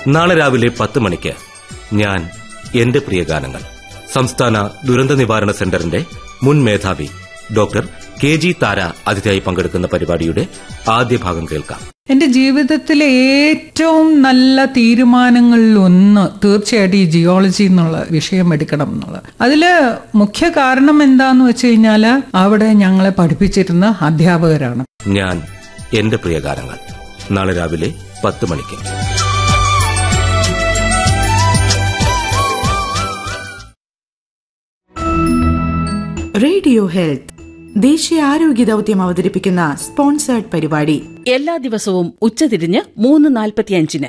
നാളെ രാവിലെ പത്ത് മണിക്ക് ഞാൻ എന്റെ പ്രിയ ഗാനങ്ങൾ സംസ്ഥാന ദുരന്ത നിവാരണ സെന്ററിന്റെ മുൻ മേധാവി ഡോക്ടർ കെ ജി താര അതിഥിയായി പങ്കെടുക്കുന്ന പരിപാടിയുടെ ആദ്യ ഭാഗം കേൾക്കാം എന്റെ ജീവിതത്തിലെ ഏറ്റവും നല്ല തീരുമാനങ്ങളിൽ ഒന്ന് തീർച്ചയായിട്ടും ഈ ജിയോളജി എന്നുള്ള വിഷയം എടുക്കണം എന്നുള്ളത് അതില് മുഖ്യ കാരണം എന്താന്ന് വെച്ച് കഴിഞ്ഞാല് അവിടെ ഞങ്ങളെ പഠിപ്പിച്ചിരുന്ന അധ്യാപകരാണ് ഞാൻ എന്റെ പ്രിയ ഗാനങ്ങൾ നാളെ രാവിലെ പത്ത് മണിക്ക് റേഡിയോ ഹെൽത്ത് ദേശീയ ആരോഗ്യ ദൗത്യം അവതരിപ്പിക്കുന്ന സ്പോൺസേർഡ് പരിപാടി എല്ലാ ദിവസവും ഉച്ചതിരിഞ്ഞ് മൂന്ന് നാൽപ്പത്തിയഞ്ചിന്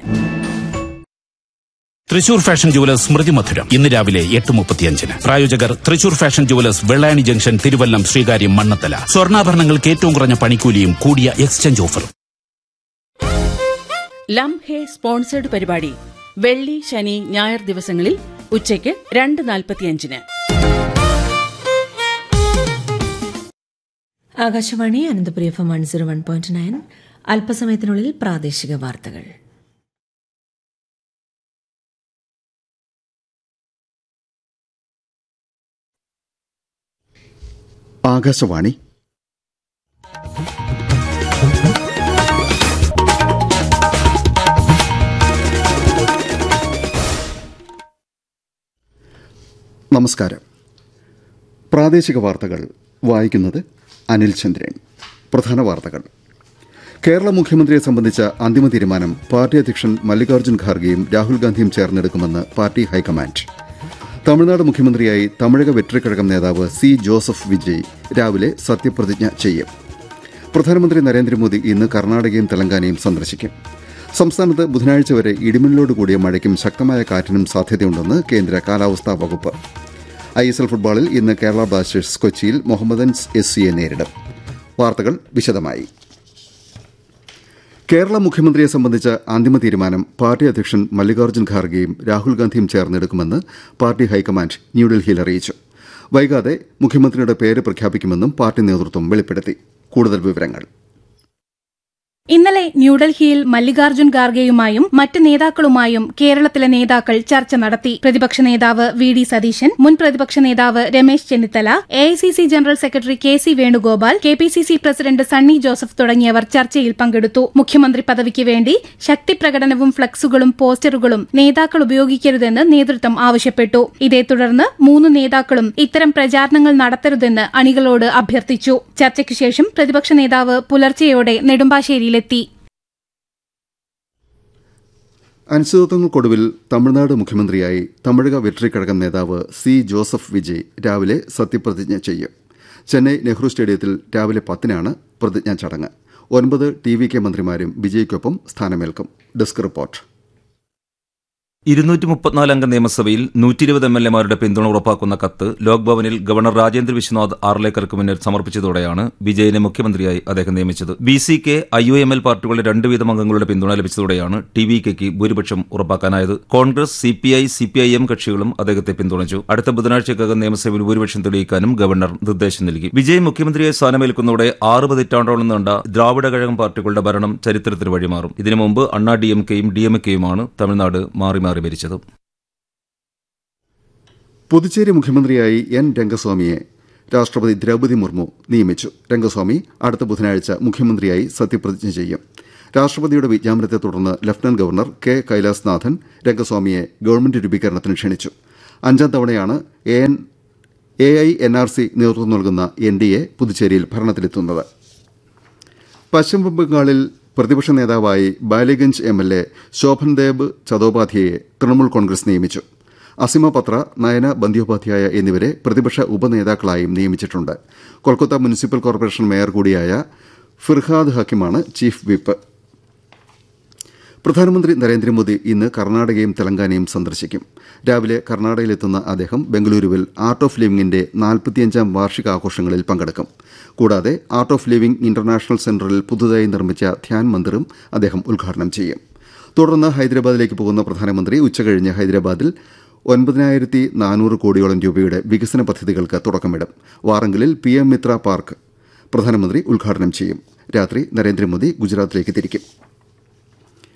തൃശൂർ ഫാഷൻ ജുവലേഴ്സ് സ്മൃതി മധുരം ഇന്ന് രാവിലെ എട്ട് മുപ്പത്തിയഞ്ചിന് പ്രായോജകർ Thrissur fashion jewellers Vellayani junction Thiruvallam Sreekaryam Mannanthala സ്വർണ്ണാഭരണങ്ങൾക്ക് ഏറ്റവും കുറഞ്ഞ പണിക്കൂലിയും കൂടിയ എക്സ്ചേഞ്ച് ഓഫറും ലം ഹേ സ്പോൺസേഡ് പരിപാടി വെള്ളി ശനി ഞായർ ദിവസങ്ങളിൽ ഉച്ചയ്ക്ക് രണ്ട് നാൽപ്പത്തിയഞ്ചിന് Akashvani Ananthapuri F M one zero one point nine അല്പസമയത്തിനുള്ളിൽ പ്രാദേശിക വാർത്തകൾ ആകാശവാണി നമസ്കാരം പ്രാദേശിക വാർത്തകൾ വായിക്കുന്നത് അനിൽ ചന്ദ്രൻ പ്രധാന വാർത്തകൾ കേരള മുഖ്യമന്ത്രിയെ സംബന്ധിച്ച അന്തിമ തീരുമാനം പാർട്ടി അധ്യക്ഷൻ മല്ലികാർജ്ജുൻ ഖാർഗെയും രാഹുൽ ഗാന്ധിയും ചേർന്നെടുക്കുമെന്ന് പാർട്ടി ഹൈക്കമാൻഡ് തമിഴ്നാട് മുഖ്യമന്ത്രിയായി തമിഴക വെട്രിക്കഴകം നേതാവ് സി ജോസഫ് വിജയ് രാവിലെ സത്യപ്രതിജ്ഞ ചെയ്യും പ്രധാനമന്ത്രി നരേന്ദ്രമോദി ഇന്ന് കർണാടകയും തെലങ്കാനയും സന്ദർശിക്കും സംസ്ഥാനത്ത് ബുധനാഴ്ച വരെ ഇടിമിന്നലോട് കൂടിയ മഴയ്ക്കും ശക്തമായ കാറ്റിനും സാധ്യതയുണ്ടെന്ന് കേന്ദ്ര കാലാവസ്ഥാ വകുപ്പ് ഐ എസ് എൽ ഫുട്ബോളിൽ ഇന്ന് കേരള ബ്ലാസ്റ്റേഴ്സ് കൊച്ചിയിൽ മുഹമ്മദൻസ് എസ് സിയെ നേരിടും വാർത്തകൾ വിശദമായി കേരള മുഖ്യമന്ത്രിയെ സംബന്ധിച്ച അന്തിമ തീരുമാനം പാർട്ടി അധ്യക്ഷൻ മല്ലികാർജ്ജുൻ ഖാർഗെയും രാഹുൽ ഗാന്ധിയും ചേർന്നെടുക്കുമെന്ന് പാർട്ടി ഹൈക്കമാൻഡ് ന്യൂഡൽഹിയിൽ അറിയിച്ചു വൈകാതെ മുഖ്യമന്ത്രിയുടെ പേര് പ്രഖ്യാപിക്കുമെന്നും പാർട്ടി നേതൃത്വം വെളിപ്പെടുത്തി കൂടുതൽ വിവരങ്ങൾ ഇന്നലെ ന്യൂഡൽഹിയിൽ മല്ലികാർജ്ജുൻ ഖാർഗെയുമായും മറ്റ് നേതാക്കളുമായും കേരളത്തിലെ നേതാക്കൾ ചർച്ച നടത്തി പ്രതിപക്ഷ നേതാവ് വി ഡി സതീശൻ മുൻ പ്രതിപക്ഷ നേതാവ് Ramesh Chennithala A general secretary K C Venugopal K P C C president Sunny Joseph തുടങ്ങിയവർ ചർച്ചയിൽ പങ്കെടുത്തു മുഖ്യമന്ത്രി പദവിക്ക് വേണ്ടി ശക്തി പ്രകടനവും ഫ്ലക്സുകളും പോസ്റ്ററുകളും നേതാക്കൾ ഉപയോഗിക്കരുതെന്ന് നേതൃത്വം ആവശ്യപ്പെട്ടു ഇതേ തുടർന്ന് മൂന്ന് നേതാക്കളും ഇത്തരം പ്രചാരണങ്ങൾ നടത്തരുതെന്ന് അണികളോട് അഭ്യർത്ഥിച്ചു ചർച്ചയ്ക്കു ശേഷം പ്രതിപക്ഷ നേതാവ് പുലർച്ചെയോടെ നെടുമ്പാശ്ശേരിയിലെത്തി അനിശ്ചിതത്വങ്ങൾക്കൊടുവിൽ തമിഴ്നാട് മുഖ്യമന്ത്രിയായി തമിഴക വെട്രിക്കഴകം നേതാവ് സി ജോസഫ് വിജയ് രാവിലെ സത്യപ്രതിജ്ഞ ചെയ്യും ചെന്നൈ നെഹ്റു സ്റ്റേഡിയത്തിൽ രാവിലെ പത്തിനാണ് പ്രതിജ്ഞാ ചടങ്ങ് ഒൻപത് ടി വി കെ മന്ത്രിമാരും വിജയ്ക്കൊപ്പം സ്ഥാനമേൽക്കും ഡെസ്ക് റിപ്പോർട്ട് ഇരുന്നൂറ്റി മുപ്പത്തിനാല് അംഗ നിയമസഭയിൽ നൂറ്റി ഇരുപത് എം എൽ എമാരുടെ പിന്തുണ ഉറപ്പാക്കുന്ന കത്ത് ലോക്ഭവനിൽ ഗവർണർ രാജേന്ദ്ര വിശ്വനാഥ് ആർലേക്കർക്ക് മുന്നിൽ സമർപ്പിച്ചതോടെയാണ് വിജയനെ മുഖ്യമന്ത്രിയായി അദ്ദേഹം നിയമിച്ചത് B C K I U M L പാർട്ടികളുടെ രണ്ട് വീതം അംഗങ്ങളുടെ പിന്തുണ ലഭിച്ചതോടെയാണ് ടി വി കെക്ക് ഭൂരിപക്ഷം ഉറപ്പാക്കാനായത് Congress C P I C P I M കക്ഷികളും അദ്ദേഹത്തെ പിന്തുണച്ചു അടുത്ത ബുധനാഴ്ചക്കകം നിയമസഭയിൽ ഭൂരിപക്ഷം തെളിയിക്കാനും ഗവർണർ നിർദ്ദേശം നൽകി വിജയ് മുഖ്യമന്ത്രിയായി സ്ഥാനമേൽക്കുന്നതോടെ ആറ് പതിറ്റാണ്ടോളം നീണ്ട ദ്രാവിഡ കഴകം പാർട്ടികളുടെ ഭരണം ചരിത്രത്തിന് വഴിമാറും ഇതിനു മുമ്പ് അണ്ണാ ഡി എം കെയും ഡി എം കെയുമാണ് തമിഴ്നാട് മാറി മാറി ഭരിച്ചത് പുതുച്ചേരി മുഖ്യമന്ത്രിയായി എൻ രംഗസ്വാമിയെ രാഷ്ട്രപതി ദ്രൌപതി മുർമു നിയമിച്ചു രംഗസ്വാമി അടുത്ത ബുധനാഴ്ച മുഖ്യമന്ത്രിയായി സത്യപ്രതിജ്ഞ ചെയ്യും രാഷ്ട്രപതിയുടെ വിജ്ഞാപനത്തെ തുടർന്ന് ലഫ്റ്റനന്റ് ഗവർണർ കെ കൈലാസ്നാഥൻ രംഗസ്വാമിയെ ഗവൺമെന്റ് രൂപീകരണത്തിന് ക്ഷണിച്ചു അഞ്ചാം തവണയാണ് A N A I N R C നേതൃത്വം നൽകുന്ന എൻ ഡി എ പുതുച്ചേരിയിൽ ഭരണത്തിലെത്തുന്നത് പശ്ചിമബംഗാളിൽ പ്രതിപക്ഷ നേതാവായി Ballygunge M L A Sovandeb ചതോപാധ്യയെ തൃണമൂൽ കോൺഗ്രസ് നിയമിച്ചു അസിമ പത്ര നയന ബന്ദ്യോപാധ്യായ എന്നിവരെ പ്രതിപക്ഷ ഉപനേതാക്കളായും നിയമിച്ചിട്ടുണ്ട് കൊൽക്കത്ത മുനിസിപ്പൽ കോർപ്പറേഷൻ മേയർ കൂടിയായ ഫിർഹാദ് ഹക്കിമാണ് ചീഫ് വിപ്പ് പ്രധാനമന്ത്രി നരേന്ദ്രമോദി ഇന്ന് കർണാടകയും തെലങ്കാനയും സന്ദർശിക്കും രാവിലെ കർണാടകയിലെത്തുന്ന അദ്ദേഹം ബംഗളൂരുവിൽ ആർട്ട് ഓഫ് ലിവിംഗിന്റെ നാൽപ്പത്തിയഞ്ചാം വാർഷികാഘോഷങ്ങളിൽ പങ്കെടുക്കും കൂടാതെ ആർട്ട് ഓഫ് ലിവിംഗ് ഇന്റർനാഷണൽ സെന്ററിൽ പുതുതായി നിർമ്മിച്ച ധ്യാൻ മന്ദിറും അദ്ദേഹം ഉദ്ഘാടനം ചെയ്യും തുടർന്ന് ഹൈദരാബാദിലേക്ക് പോകുന്ന പ്രധാനമന്ത്രി ഉച്ചകഴിഞ്ഞ് ഹൈദരാബാദിൽ ഒൻപതിനായിരത്തി നാനൂറ് കോടിയോളം രൂപയുടെ വികസന പദ്ധതികൾക്ക് തുടക്കമിടും വാറങ്കലിൽ പി എം മിത്ര പാർക്ക് പ്രധാനമന്ത്രി ഉദ്ഘാടനം ചെയ്യും രാത്രി നരേന്ദ്രമോദി ഗുജറാത്തിലേക്ക് തിരിക്കും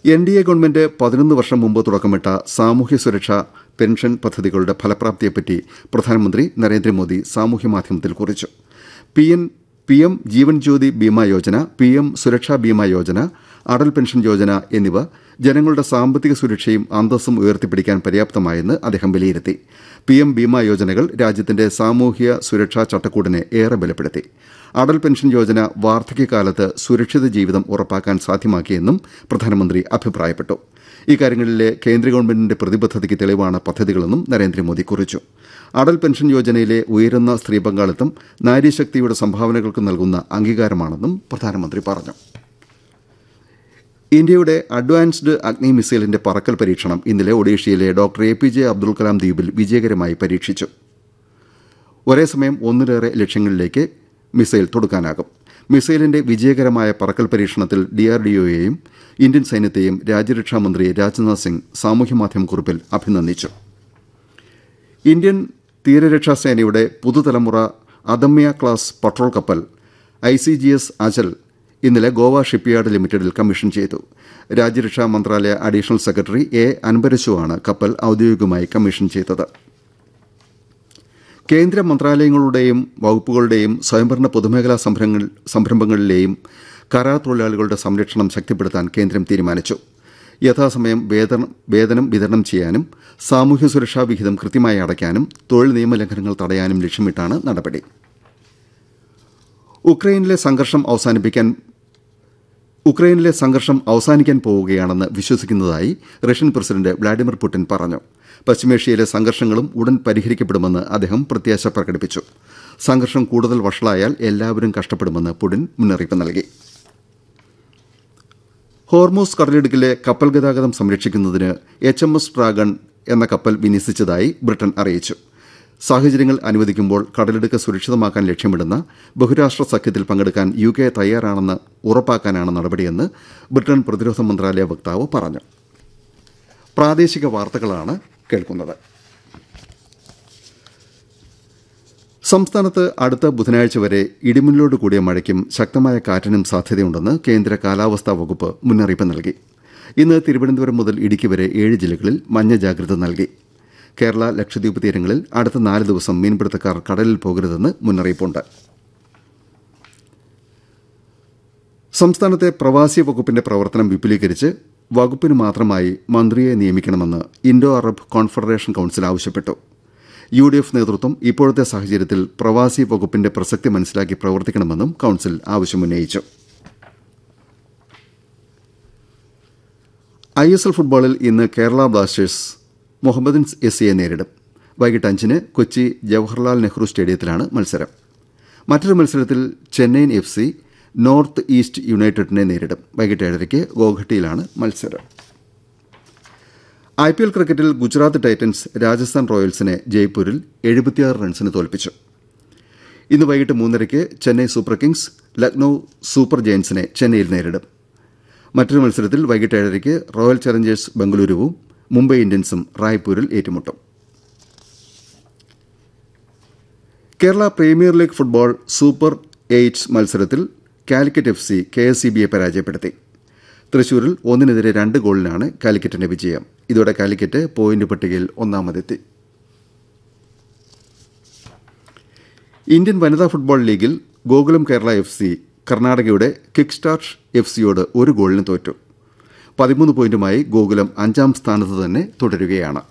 എൻ ഡി എ ഗവൺമെന്റ് പതിനൊന്ന് വർഷം മുമ്പ് തുടക്കമിട്ട സാമൂഹ്യ സുരക്ഷാ പെൻഷൻ പദ്ധതികളുടെ ഫലപ്രാപ്തിയെപ്പറ്റി പ്രധാനമന്ത്രി നരേന്ദ്രമോദി സാമൂഹ്യ മാധ്യമത്തിൽ കുറിച്ചു P N P M Jeevan Jyoti Bima Yojana P M Suraksha Bima Yojana Atal pension Yojana എന്നിവ ജനങ്ങളുടെ സാമ്പത്തിക സുരക്ഷയും അന്തസ്സും ഉയർത്തിപ്പിടിക്കാൻ പര്യാപ്തമായെന്ന് അദ്ദേഹം വിലയിരുത്തി പി എം ബീമാ യോജനകൾ രാജ്യത്തിന്റെ സാമൂഹ്യ സുരക്ഷാ ചട്ടക്കൂടിനെ ഏറെ ബലപ്പെടുത്തി അടൽ പെൻഷൻ യോജന വാർദ്ധക്യകാലത്ത് സുരക്ഷിത ജീവിതം ഉറപ്പാക്കാൻ സാധ്യമാക്കിയെന്നും പ്രധാനമന്ത്രി അഭിപ്രായപ്പെട്ടു ഇക്കാര്യങ്ങളിലെ കേന്ദ്ര ഗവൺമെന്റിന്റെ പ്രതിബദ്ധതയ്ക്ക് തെളിവാണ് പദ്ധതികളെന്നും നരേന്ദ്രമോദി കുറിച്ചു അടൽ പെൻഷൻ യോജനയിലെ ഉയരുന്ന സ്ത്രീ പങ്കാളിത്തം നാരീശക്തിയുടെ സംഭാവനകൾക്ക് നൽകുന്ന അംഗീകാരമാണെന്നും പ്രധാനമന്ത്രി പറഞ്ഞു ഇന്ത്യയുടെ അഡ്വാൻസ്ഡ് അഗ്നി മിസൈലിന്റെ പറക്കൽ പരീക്ഷണം ഇന്നലെ ഒഡീഷയിലെ doctor A P J Abdul Kalam ദ്വീപിൽ വിജയകരമായി പരീക്ഷിച്ചു ഒരേ സമയം ഒന്നിലേറെ ലക്ഷ്യങ്ങളിലേക്ക് മിസൈൽ തൊടുക്കാനാകും മിസൈലിന്റെ വിജയകരമായ പറക്കൽ പരീക്ഷണത്തിൽ ഡിആർഡിഒയെയും ഇന്ത്യൻ സൈന്യത്തെയും രാജ്യരക്ഷാ മന്ത്രി രാജ്നാഥ് സിംഗ് സാമൂഹ്യമാധ്യമ കുറിപ്പിൽ അഭിനന്ദിച്ചു ഇന്ത്യൻ തീരരക്ഷാ സേനയുടെ പുതുതലമുറ അദമ്യ ക്ലാസ് പട്രോൾ കപ്പൽ I C G S Achal ഇന്നലെ ഗോവ ഷിപ്പ്യാർഡ് ലിമിറ്റഡിൽ കമ്മീഷൻ ചെയ്തു രാജ്യരക്ഷാ മന്ത്രാലയ അഡീഷണൽ സെക്രട്ടറി എ അൻപരശുവാണ് കപ്പൽ ഔദ്യോഗികമായി കമ്മീഷൻ ചെയ്തത് കേന്ദ്ര മന്ത്രാലയങ്ങളുടെയും വകുപ്പുകളുടെയും സ്വയംഭരണ പൊതുമേഖലാ സംരംഭങ്ങൾ സംരംഭങ്ങളിലെയും കരാർ തൊഴിലാളികളുടെ സംരക്ഷണം ശക്തിപ്പെടുത്താൻ കേന്ദ്രം തീരുമാനിച്ചു യഥാസമയം വേതനം വേതനം വിതരണം ചെയ്യാനും സാമൂഹ്യ സുരക്ഷാ വിഹിതം കൃത്യമായി അടയ്ക്കാനും തൊഴിൽ നിയമലംഘനങ്ങൾ തടയാനും ലക്ഷ്യമിട്ടാണ് നടപടി ഉക്രൈനിലെ സംഘർഷം അവസാനിപ്പിക്കാൻ ഉക്രൈനിലെ സംഘർഷം അവസാനിക്കാൻ പോവുകയാണെന്ന് വിശ്വസിക്കുന്നതായി റഷ്യൻ പ്രസിഡന്റ് വ്ളാഡിമിർ പുടിൻ പറഞ്ഞു പശ്ചിമേഷ്യയിലെ സംഘർഷങ്ങളും ഉടൻ പരിഹരിക്കപ്പെടുമെന്ന് അദ്ദേഹം പ്രത്യാശ പ്രകടിപ്പിച്ചു സംഘർഷം കൂടുതൽ വഷളായാൽ എല്ലാവരും കഷ്ടപ്പെടുമെന്ന് പുടിൻ മുന്നറിയിപ്പ് നൽകി ഹോർമോസ് കടലിടുക്കിലെ കപ്പൽ ഗതാഗതം സംരക്ഷിക്കുന്നതിന് എച്ച് എം എസ് ഡ്രാഗൺ എന്ന കപ്പൽ വിന്യസിച്ചതായി ബ്രിട്ടൻ അറിയിച്ചു സാഹചര്യങ്ങൾ അനുവദിക്കുമ്പോൾ കടലിടുക്ക് സുരക്ഷിതമാക്കാൻ ലക്ഷ്യമിടുന്ന ബഹുരാഷ്ട്ര സഖ്യത്തിൽ പങ്കെടുക്കാൻ യു കെ തയ്യാറാണെന്ന് ഉറപ്പാക്കാനാണ് നടപടിയെന്ന് ബ്രിട്ടൻ പ്രതിരോധ മന്ത്രാലയ വക്താവ് പറഞ്ഞു പ്രാദേശിക വാർത്തകളാണ് കേൾക്കുന്നത് സംസ്ഥാനത്ത് അടുത്ത ബുധനാഴ്ച വരെ ഇടിമിന്നലോട് കൂടിയ മഴയ്ക്കും ശക്തമായ കാറ്റിനും സാധ്യതയുണ്ടെന്ന് കേന്ദ്ര കാലാവസ്ഥാ വകുപ്പ് മുന്നറിയിപ്പ് നൽകി ഇന്ന് തിരുവനന്തപുരം മുതൽ ഇടുക്കി വരെ ഏഴ് ജില്ലകളിൽ മഞ്ഞ ജാഗ്രത നൽകി കേരള ലക്ഷദ്വീപ് തീരങ്ങളിൽ അടുത്ത നാല് ദിവസം മീൻപിടുത്തക്കാർ കടലിൽ പോകരുതെന്ന് മുന്നറിയിപ്പുണ്ട് സംസ്ഥാനത്തെ പ്രവാസി വകുപ്പിന്റെ പ്രവർത്തനം വിപുലീകരിച്ച് വകുപ്പിന് മാത്രമായി മന്ത്രിയെ നിയമിക്കണമെന്ന് ഇൻഡോ അറബ് കോൺഫെഡറേഷൻ കൌൺസിൽ ആവശ്യപ്പെട്ടു യു ഡി എഫ് നേതൃത്വം ഇപ്പോഴത്തെ സാഹചര്യത്തിൽ പ്രവാസി വകുപ്പിന്റെ പ്രസക്തി മനസ്സിലാക്കി പ്രവർത്തിക്കണമെന്നും കൌൺസിൽ ആവശ്യമുന്നയിച്ചു ഐ എസ് എൽ ഫുട്ബോളിൽ ഇന്ന് കേരള ബ്ലാസ്റ്റേഴ്സ് മുഹമ്മദൻസ് എസ് സിയെ നേരിടും വൈകിട്ട് അഞ്ചിന് കൊച്ചി ജവഹർലാൽ നെഹ്റു സ്റ്റേഡിയത്തിലാണ് മത്സരം മറ്റൊരു മത്സരത്തിൽ Chennaiyin F C north east യുണൈറ്റഡിനെ നേരിടും വൈകിട്ട് ഏഴരയ്ക്ക് ഗോഹട്ടിയിലാണ് മത്സരം ഐ പി എൽ ക്രിക്കറ്റിൽ ഗുജറാത്ത് ടൈറ്റൻസ് രാജസ്ഥാൻ റോയൽസിനെ ജയ്പൂരിൽ എഴുപത്തിയാറ് റൺസിന് തോൽപ്പിച്ചു ഇന്ന് വൈകിട്ട് മൂന്നരയ്ക്ക് Chennai super kings Lucknow super ജയൻസിനെ ചെന്നൈയിൽ നേരിടും മറ്റൊരു മത്സരത്തിൽ വൈകിട്ട് ഏഴരയ്ക്ക് റോയൽ ചലഞ്ചേഴ്സ് ബംഗളൂരുവും മുംബൈ ഇന്ത്യൻസും റായ്പൂരിൽ ഏറ്റുമുട്ടും Kerala premier league football super eights മത്സരത്തിൽ Calicut F C K S C ബിയെ പരാജയപ്പെടുത്തി തൃശൂരിൽ ഒന്നിനെതിരെ രണ്ട് ഗോളിനാണ് കാലിക്കറ്റിന്റെ വിജയം ഇതോടെ കാലിക്കറ്റ് പോയിന്റ് പട്ടികയിൽ ഒന്നാമതെത്തി ഇന്ത്യൻ വനിതാ ഫുട്ബോൾ ലീഗിൽ ഗോകുലം കേരള എഫ് സി കർണാടകയുടെ കിക്ക് സ്റ്റാർട്ട് എഫ് സിയോട് ഒരു ഗോളിന് തോറ്റു പതിമൂന്ന് പോയിന്റുമായി ഗോകുലം അഞ്ചാം സ്ഥാനത്ത് തന്നെ തുടരുകയാണ്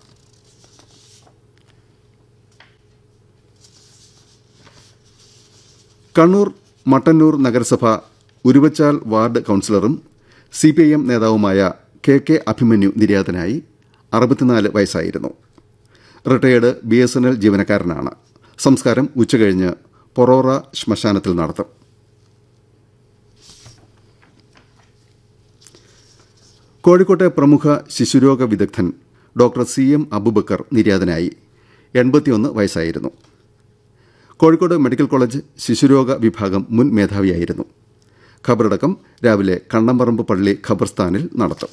കണ്ണൂർ മട്ടന്നൂർ നഗരസഭ ഉരുവച്ചാൽ വാർഡ് കൌൺസിലറും സി പി ഐ എം നേതാവുമായ കെ കെ അഭിമന്യു നിര്യാതനായി അറുപത്തിനാല് വയസ്സായിരുന്നു retired B S N L ജീവനക്കാരനാണ് സംസ്കാരം ഉച്ചകഴിഞ്ഞ് പൊറോറ ശ്മശാനത്തിൽ നടത്തും കോഴിക്കോട്ടെ പ്രമുഖ ശിശുരോഗ വിദഗ്ധൻ ഡോക്ടർ സി എം അബുബക്കർ നിര്യാതനായി എൺപത്തിയൊന്ന് വയസ്സായിരുന്നു കോഴിക്കോട് മെഡിക്കൽ കോളേജ് ശിശുരോഗ വിഭാഗം മുൻ മേധാവിയായിരുന്നു ഖബറടക്കം രാവിലെ കണ്ണമ്പറമ്പ് പള്ളി ഖബർസ്ഥാനിൽ നടത്തും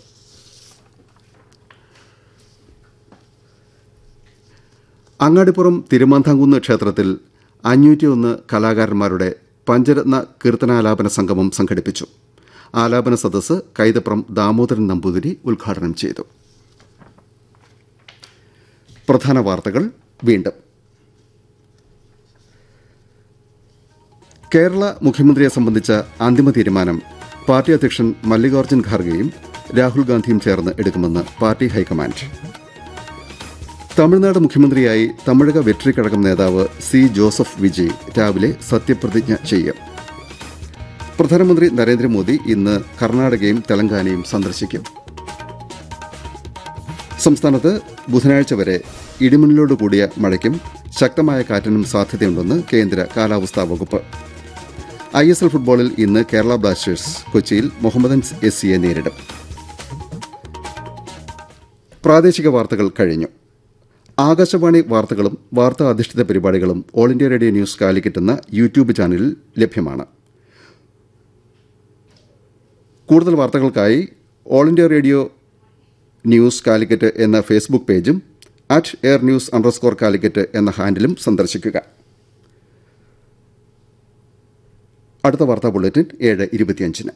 അങ്ങാടിപ്പുറം തിരുമാന്താംകുന്ന് ക്ഷേത്രത്തിൽ അഞ്ഞൂറ്റിയൊന്ന് കലാകാരന്മാരുടെ പഞ്ചരത്ന കീർത്തനാലാപന സംഗമം സംഘടിപ്പിച്ചു ആലാപന സദസ്സ് കൈതപ്രം ദാമോദരൻ നമ്പൂതിരി ഉദ്ഘാടനം ചെയ്തു പ്രധാന വാർത്തകൾ വീണ്ടും കേരള മുഖ്യമന്ത്രിയെ സംബന്ധിച്ച അന്തിമ തീരുമാനം പാർട്ടി അധ്യക്ഷൻ മല്ലികാർജ്ജുൻ ഖാർഗെയും രാഹുൽ ഗാന്ധിയും ചേർന്ന് എടുക്കുമെന്ന് പാർട്ടി ഹൈക്കമാൻഡ് തമിഴ്നാട് മുഖ്യമന്ത്രിയായി തമിഴക വെട്രി കഴകം നേതാവ് സി ജോസഫ് വിജയ് രാവിലെ സത്യപ്രതിജ്ഞ ചെയ്യും പ്രധാനമന്ത്രി നരേന്ദ്രമോദി ഇന്ന് കർണാടകയും തെലങ്കാനയും സന്ദർശിക്കും സംസ്ഥാനത്ത് ബുധനാഴ്ച വരെ ഇടിമിന്നലോട് കൂടിയ മഴയ്ക്കും ശക്തമായ കാറ്റിനും സാധ്യതയുണ്ടെന്ന് കേന്ദ്ര കാലാവസ്ഥാ വകുപ്പ് ഐ എസ് എൽ ഫുട്ബോളിൽ ഇന്ന് കേരള ബ്ലാസ്റ്റേഴ്സ് കൊച്ചിയിൽ മുഹമ്മദൻസ് എസ് സിയെ നേരിടും പ്രാദേശിക വാർത്തകൾ കഴിഞ്ഞു ആകാശവാണി വാർത്തകളും വാർത്താ അധിഷ്ഠിത പരിപാടികളും all India radio news Calicut എന്ന യൂട്യൂബ് ചാനലിൽ ലഭ്യമാണ് കൂടുതൽ വാർത്തകൾക്കായി all India radio news Calicut എന്ന ഫേസ്ബുക്ക് പേജും at air news underscore Calicut എന്ന ഹാൻഡിലും സന്ദർശിക്കുക അടുത്ത വാർത്താ ബുള്ളറ്റിൻ ഏഴ് ഇരുപത്തിയഞ്ചിന്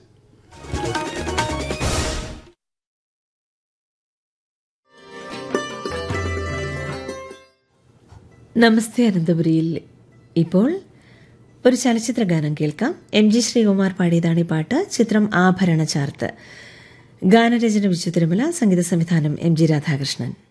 നമസ്തേ അനന്തപുരിയിൽ ഇപ്പോൾ ഒരു ചലച്ചിത്ര ഗാനം കേൾക്കാം എം ജി ശ്രീകുമാർ പാടിയതാണ് ഈ പാട്ട് ചിത്രം ആഭരണ ചാർത്ത് ഗാനരചന വിശ്വതിരുമല സംഗീത സംവിധാനം എം ജി രാധാകൃഷ്ണൻ